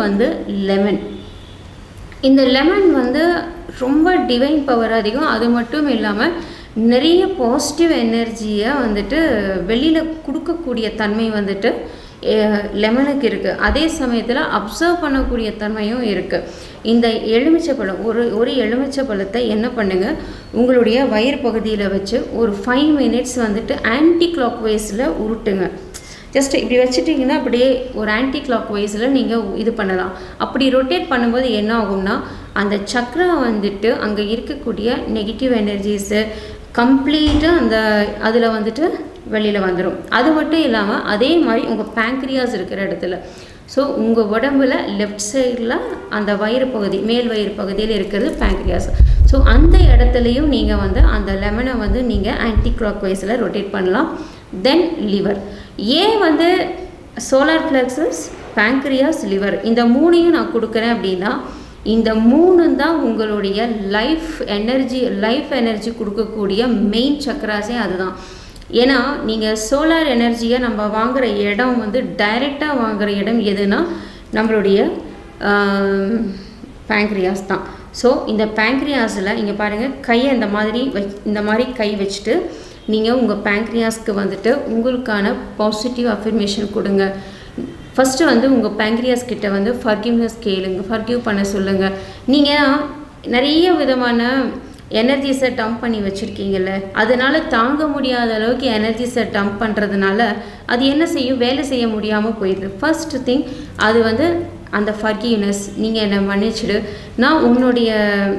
வந்து லெமன் இந்த லெமன் வந்து ரொம்ப டிவைன் பவர் அதிகம் அது மட்டும் இல்லாமல் நிறைய பாசிட்டிவ் எனர்ஜியை வந்துட்டு வெளியில் கொடுக்கக்கூடிய தன்மை வந்துட்டு லெமனுக்கு இருக்குது அதே சமயத்தில் அப்சர்வ் பண்ணக்கூடிய தன்மையும் இருக்குது இந்த எலுமிச்சை பழம் ஒரு ஒரு எலுமிச்சை பழத்தை என்ன பண்ணுங்கள் உங்களுடைய வயிறு பகுதியில் வச்சு ஒரு ஃபைவ் மினிட்ஸ் வந்துட்டு ஆன்டி கிளாக் வைஸில் உருட்டுங்க ஜஸ்ட் இப்படி வச்சுட்டிங்கன்னா அப்படியே ஒரு ஆன்டி கிளாக் வைஸில் நீங்கள் இது பண்ணலாம் அப்படி ரொட்டேட் பண்ணும்போது என்ன ஆகும்னா அந்த சக்ரா வந்துட்டு அங்கே இருக்கக்கூடிய நெகட்டிவ் எனர்ஜிஸு கம்ப்ளீட்டாக அந்த அதில் வந்துட்டு வெளியில் வந்துடும் அது மட்டும் இல்லாமல் அதே மாதிரி உங்கள் பேங்க்ரியாஸ் இருக்கிற இடத்துல ஸோ உங்கள் உடம்புல லெஃப்ட் சைடில் அந்த வயிறு பகுதி மேல் வயிறு பகுதியில் இருக்கிறது பேங்க்ரியாஸ் ஸோ அந்த இடத்துலையும் நீங்கள் வந்து அந்த லெமனை வந்து நீங்கள் ஆன்டி கிளாக் வைஸில் ரொட்டேட் பண்ணலாம் தென் லிவர் ஏன் வந்து சோலார் ஃப்ளெக்ஸஸ் பேங்க்ரியாஸ் லிவர் இந்த மூணையும் நான் கொடுக்குறேன் அப்படின்னா இந்த மூணு தான் உங்களுடைய லைஃப் எனர்ஜி லைஃப் எனர்ஜி கொடுக்கக்கூடிய மெயின் சக்கராஸே அதுதான் ஏன்னா நீங்கள் சோலார் எனர்ஜியை நம்ம வாங்குகிற இடம் வந்து டைரெக்டாக வாங்குகிற இடம் எதுனா நம்மளுடைய பேங்க்ரியாஸ் தான் ஸோ இந்த பேங்க்ரியாஸில் இங்கே பாருங்கள் கையை இந்த மாதிரி வச் இந்த மாதிரி கை வச்சுட்டு நீங்கள் உங்கள் பேங்க்ரியாஸ்க்கு வந்துட்டு உங்களுக்கான பாசிட்டிவ் அஃபர்மேஷன் கொடுங்க ஃபஸ்ட்டு வந்து உங்கள் பேங்க்ரியாஸ் கிட்ட வந்து ஃபர்கிவ்னஸ் கேளுங்க ஃபர்கிவ் பண்ண சொல்லுங்கள் நீங்கள் நிறைய விதமான எனர்ஜிஸை டம்ப் பண்ணி வச்சுருக்கீங்கல்ல அதனால் தாங்க முடியாத அளவுக்கு எனர்ஜிஸை டம்ப் பண்ணுறதுனால அது என்ன செய்யும் வேலை செய்ய முடியாமல் போயிடுது ஃபர்ஸ்ட் திங் அது வந்து அந்த ஃபர்கிவ்னஸ் நீங்கள் என்னை மன்னிச்சிடு நான் உன்னுடைய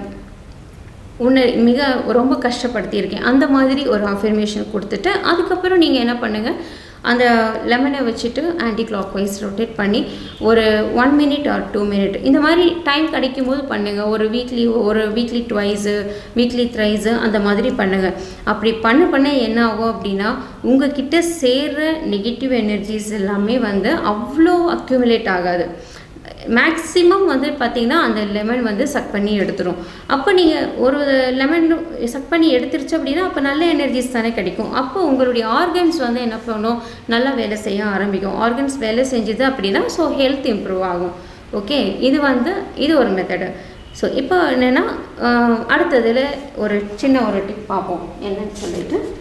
உன்னை மிக ரொம்ப கஷ்டப்படுத்தியிருக்கேன் அந்த மாதிரி ஒரு அஃபர்மேஷன் கொடுத்துட்டு அதுக்கப்புறம் நீங்கள் என்ன பண்ணுங்கள் அந்த லெமனை வச்சுட்டு ஆன்டி கிளாக் வைஸ் ரொட்டேட் பண்ணி ஒரு one minute or two minute இந்த மாதிரி டைம் கிடைக்கும் போது பண்ணுங்கள் ஒரு வீக்லி ஒரு வீக்லி ட்வைஸு வீக்லி த்ரைஸு அந்த மாதிரி பண்ணுங்கள் அப்படி பண்ண பண்ண என்ன ஆகும் அப்படின்னா உங்ககிட்ட சேர்ற நெகட்டிவ் எனர்ஜிஸ் எல்லாமே வந்து அவ்வளோ அக்யூமுலேட் ஆகாது மேக்ஸிமம் வந்து பார்த்திங்கன்னா அந்த லெமன் வந்து சக் பண்ணி எடுத்துரும் அப்போ நீங்கள் ஒரு லெமன் சக் பண்ணி எடுத்துருச்சு அப்படின்னா அப்போ நல்ல எனர்ஜிஸ் தானே கிடைக்கும் அப்போ உங்களுடைய ஆர்கன்ஸ் வந்து என்ன பண்ணும் நல்லா வேலை செய்ய ஆரம்பிக்கும் ஆர்கன்ஸ் வேலை செஞ்சுது அப்படின்னா ஸோ ஹெல்த் இம்ப்ரூவ் ஆகும் ஓகே இது வந்து இது ஒரு மெத்தடு ஸோ இப்போ என்னென்னா அடுத்ததில் ஒரு சின்ன ஒரு டிப் பார்ப்போம் என்னன்னு சொல்லிட்டு